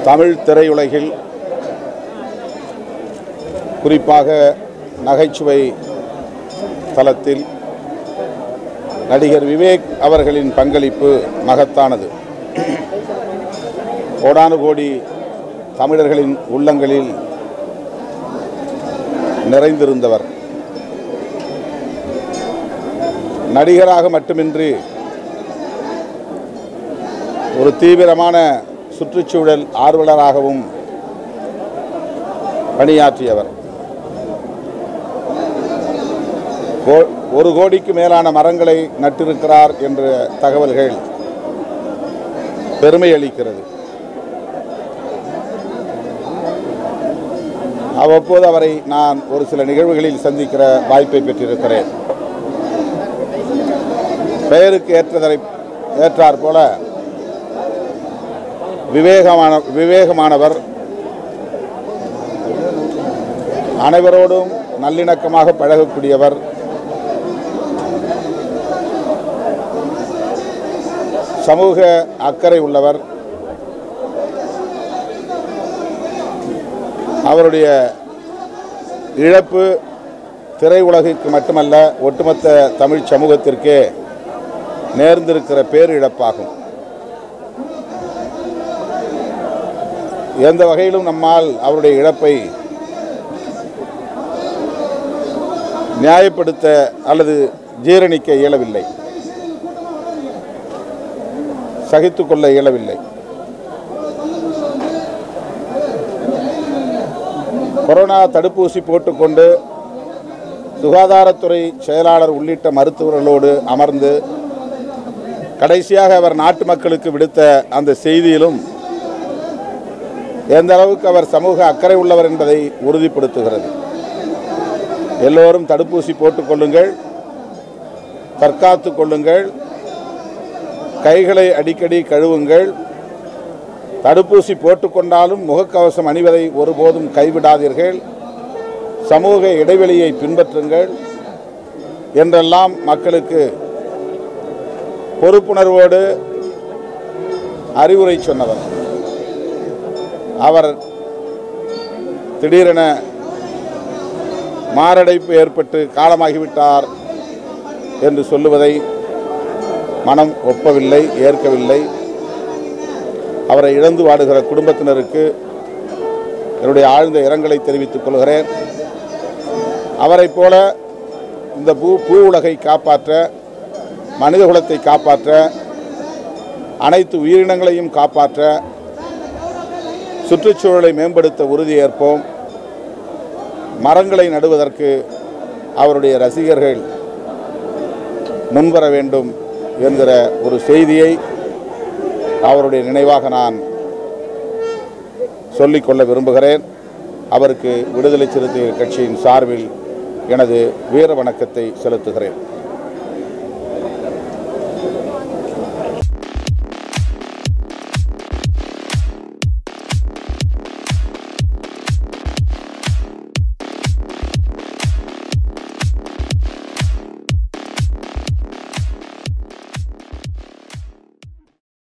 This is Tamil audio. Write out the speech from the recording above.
தமிழ் திரையுலகில் குறிப்பாக நகைச்சுவை தளத்தில் நடிகர் விவேக் அவர்களின் பங்களிப்பு மகத்தானது கோடானு கோடி தமிழர்களின் உள்ளங்களில் நிறைந்திருந்தவர் நடிகராக மட்டுமின்றி ஒரு தீவிரமான சுற்றுச்சூழல் ஆர்வலராகவும் பணியாற்றியவர் கோ- ஒரு கோடிக்கு மேலான மரங்களை நட்டிருக்கிறார் என்ற தகவல்கள் பெருமை அளிக்கிறது அவ்வப்போது அவரை நான் ஒரு சில நிகழ்வுகளில் சந்திக்கிற வாய்ப்பை பெற்றிருக்கிறேன் பெயருக்கு ஏற்றதை ஏற்றாற் போல விவேகமான விவேகமானவர் அனைவரோடும் நல்லிணக்கமாக பழகக்கூடியவர் சமூக அக்கறை உள்ளவர் அவருடைய இழப்பு திரையுலகிற்கு மட்டுமல்ல ஒட்டுமொத்த தமிழ் சமூகத்திற்கே நேர்ந்திருக்கிற பேரிழப்பாகும் எந்த வகையிலும் நம்மால் அவருடைய இழப்பை நியாயப்படுத்த அல்லது ஜீரணிக்க இயலவில்லை சகித்துக் கொள்ள இயலவில்லை கொரோனா தடுப்பூசி போட்டுக்கொண்டு சுகாதாரத்துறை செயலாளர் உள்ளிட்ட மருத்துவர்களோடு அமர்ந்து கடைசியாக அவர் நாட்டு மக்களுக்கு விடுத்த அந்த செய்தியிலும் எந்த அளவுக்கு அவர் சமூக அக்கறை உள்ளவர் என்பதை உறுதிப்படுத்துகிறது எல்லோரும் தடுப்பூசி போட்டுக்கொள்ளுங்கள் தற்காத்துக் கொள்ளுங்கள் கைகளை அடிக்கடி கழுவுங்கள் தடுப்பூசி போட்டுக்கொண்டாலும் முகக்கவசம் அணிவதை ஒருபோதும் கைவிடாதீர்கள் சமூக இடைவெளியை பின்பற்றுங்கள் என்றெல்லாம் மக்களுக்கு பொறுப்புணர்வோடு அறிவுரை சொன்னவர் அவர் திடீரென மாரடைப்பு ஏற்பட்டு காலமாகிவிட்டார் என்று சொல்லுவதை மனம் ஒப்பவில்லை ஏற்கவில்லை அவரை இழந்து வாடுகிற குடும்பத்தினருக்கு என்னுடைய ஆழ்ந்த இரங்கலை தெரிவித்துக் கொள்கிறேன் அவரைப் போல இந்த பூ பூ உலகை காப்பாற்ற மனிதகுலத்தை காப்பாற்ற அனைத்து உயிரினங்களையும் காப்பாற்ற சுற்றுச்சூழலை மேம்படுத்த உறுதியேற்போம் மரங்களை நடுவதற்கு அவருடைய ரசிகர்கள் முன்வர வேண்டும் என்கிற ஒரு செய்தியை அவருடைய நினைவாக நான் சொல்லிக்கொள்ள விரும்புகிறேன் அவருக்கு விடுதலை சிறுத்தைகள் கட்சியின் சார்பில் எனது வீர வணக்கத்தை செலுத்துகிறேன்